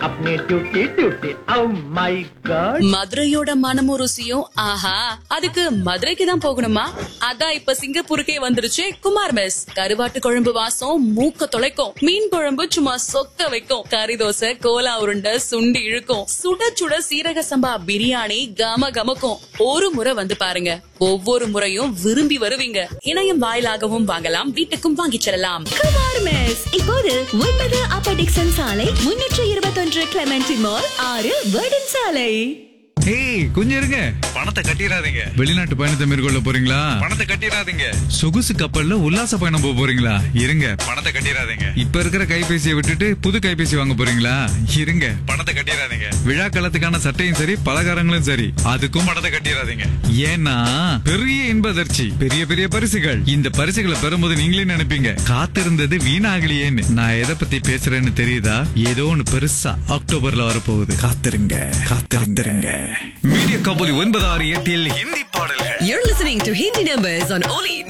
अपनी duty duty oh my God மதுரையோட மனமும் ருசியும் ஆஹா அதுக்கு மதுரைக்கு தான் போகணுமா அதான் இப்ப சிங்கப்பூருக்கே வந்துருச்சு குமார் மெஸ் கருவாட்டு குழம்பு வாசம் மூக்க தொலைக்கும் மீன் குழம்பு சும்மா சொக்க வைக்கும் கறி தோசை கோலா உருண்டை சுண்டி இழுக்கும் சுட சுட சீரக சம்பா பிரியாணி கம கமக்கும் ஒரு முறை வந்து பாருங்க ஒவ்வொரு முறையும் விரும்பி வருவீங்க இணையம் வாயிலாகவும் வாங்கலாம் வீட்டுக்கும் வாங்கிச் செல்லலாம் குமார் மெஸ் இப்போது ஒன்பது அப்ப டிக்சன் சாலை முன்னூற்று இருபத்தொன்று கிளமெண்டி மால் ஆறு வேர்டன் சாலை ஏய் கொஞ்சம் இருங்க பணத்தை கட்டிடாதீங்க வெளிநாட்டு பயணத்தை மேற்கொள்ள போறீங்களா பணத்தை கட்டிடாதீங்க சொகுசு கப்பல்ல உல்லாச பயணம் போக போறீங்களா இருங்க பணத்தை கட்டிடாதீங்க இப்ப இருக்கிற கைபேசியை விட்டுட்டு புது கைபேசி வாங்க போறீங்களா இருங்க பணத்தை கட்டிடாதீங்க விழா காலத்துக்கான சட்டையும் சரி பலகாரங்களும் சரி அதுக்கும் பணத்தை கட்டிடாதீங்க ஏன்னா பெரிய இன்பதர்ச்சி பெரிய பெரிய பரிசுகள் இந்த பரிசுகளை பெறும்போது நீங்களே நினைப்பீங்க காத்திருந்தது வீணாகலையேன்னு நான் எதை பத்தி பேசுறேன்னு தெரியுதா ஏதோ ஒண்ணு பெருசா அக்டோபர்ல வரப்போகுது காத்திருங்க காத்திருங்க மீடியா கபோலி ஒன்பது ஆறு எட்டில் ஹிந்தி பாடல்கள் You're listening to Hindi Numbers on Oli